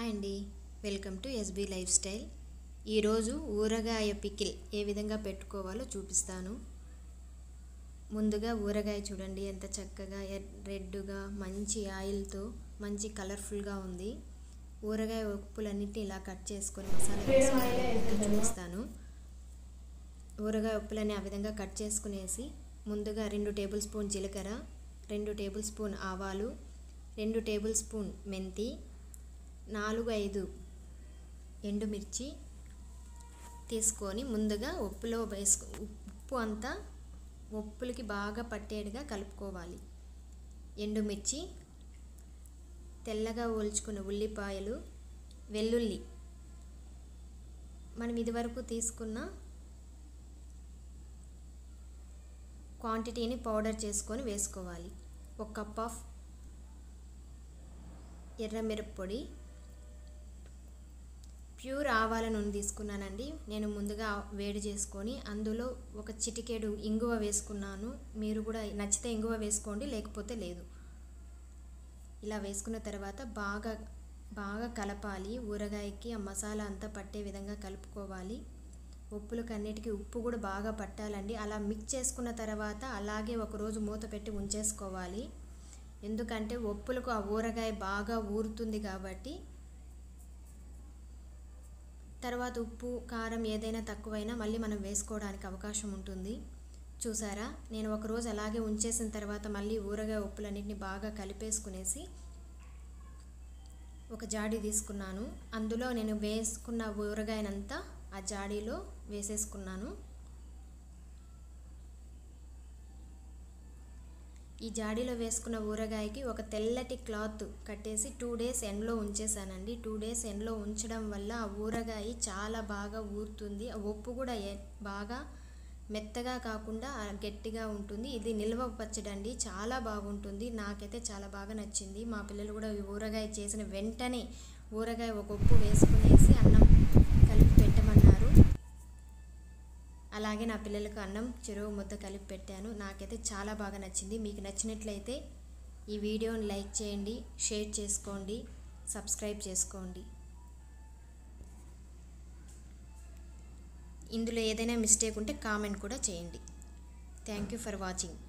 hi అండి welcome to SB lifestyle ఈరోజు ఊరగాయ పికిల్ ఏ విధంగా పెట్టుకోవాలో చూపిస్తాను ముందుగా ఊరగాయ చూడండి ఎంత చక్కగా ఎర్- రెడ్డుగా మంచి ఆయిల్తో మంచి కలర్ఫుల్గా ఉంది ఊరగాయ ఉప్పులన్నిటిని ఇలా కట్ చేసుకొని మసాలా వేసుకొని చూపిస్తాను ఊరగాయ ఉప్పులని ఆ విధంగా కట్ చేసుకునేసి ముందుగా రెండు టేబుల్ స్పూన్ జీలకర్ర రెండు టేబుల్ స్పూన్ ఆవాలు రెండు టేబుల్ స్పూన్ మెంతి నాలుగు ఐదు ఎండుమిర్చి తీసుకొని ముందుగా ఉప్పులో వేసుకు ఉప్పు అంతా ఉప్పులకి బాగా పట్టేట్టుగా కలుపుకోవాలి ఎండుమిర్చి తెల్లగా ఒలుచుకున్న ఉల్లిపాయలు వెల్లుల్లి మనం ఇదివరకు తీసుకున్న క్వాంటిటీని పౌడర్ చేసుకొని వేసుకోవాలి ఒక కప్ ఆఫ్ ఎర్రమిరప్పొడి ప్యూర్ ఆవాల నూనె తీసుకున్నానండి నేను ముందుగా వేడి చేసుకొని అందులో ఒక చిటికెడు ఇంగువ వేసుకున్నాను మీరు కూడా నచ్చితే ఇంగువ వేసుకోండి లేకపోతే లేదు ఇలా వేసుకున్న తర్వాత బాగా బాగా కలపాలి ఊరగాయకి ఆ మసాలా అంతా పట్టే విధంగా కలుపుకోవాలి ఉప్పులకు అన్నిటికీ ఉప్పు కూడా బాగా పట్టాలండి అలా మిక్స్ చేసుకున్న తర్వాత అలాగే ఒకరోజు మూత పెట్టి ఉంచేసుకోవాలి ఎందుకంటే ఉప్పులకు ఆ ఊరగాయ బాగా ఊరుతుంది కాబట్టి తర్వాత ఉప్పు కారం ఏదైనా తక్కువైనా మళ్ళీ మనం వేసుకోవడానికి అవకాశం ఉంటుంది చూసారా నేను ఒకరోజు అలాగే ఉంచేసిన తర్వాత మళ్ళీ ఊరగాయ ఉప్పులన్నింటినీ బాగా కలిపేసుకునేసి ఒక జాడీ తీసుకున్నాను అందులో నేను వేసుకున్న ఊరగాయనంతా ఆ జాడీలో వేసేసుకున్నాను ఈ జాడీలో వేసుకున్న ఊరగాయకి ఒక తెల్లటి క్లాత్ కట్టేసి టూ డేస్ ఎండలో ఉంచేసానండి టూ డేస్ ఎండలో ఉంచడం వల్ల ఆ ఊరగాయ చాలా బాగా ఊరుతుంది ఆ ఉప్పు కూడా ఏ- బాగా మెత్తగా కాకుండా ఆ గట్టిగా ఉంటుంది ఇది నిల్వ పచ్చడి అండి చాలా బాగుంటుంది నాకైతే చాలా బాగా నచ్చింది మా పిల్లలు కూడా ఈ ఊరగాయ చేసిన వెంటనే ఊరగాయ ఒక ఉప్పు వేసుకునేసి అన్నం కలిపి పెట్టమన్నారు అలాగే నా పిల్లలకు అన్నం చెరువు ముద్ద కలిపి పెట్టాను నాకైతే చాలా బాగా నచ్చింది మీకు నచ్చినట్లయితే ఈ వీడియోని లైక్ చేయండి షేర్ చేసుకోండి సబ్స్క్రైబ్ చేసుకోండి ఇందులో ఏదైనా మిస్టేక్ ఉంటే కామెంట్ కూడా చేయండి థ్యాంక్ యూ ఫర్ వాచింగ్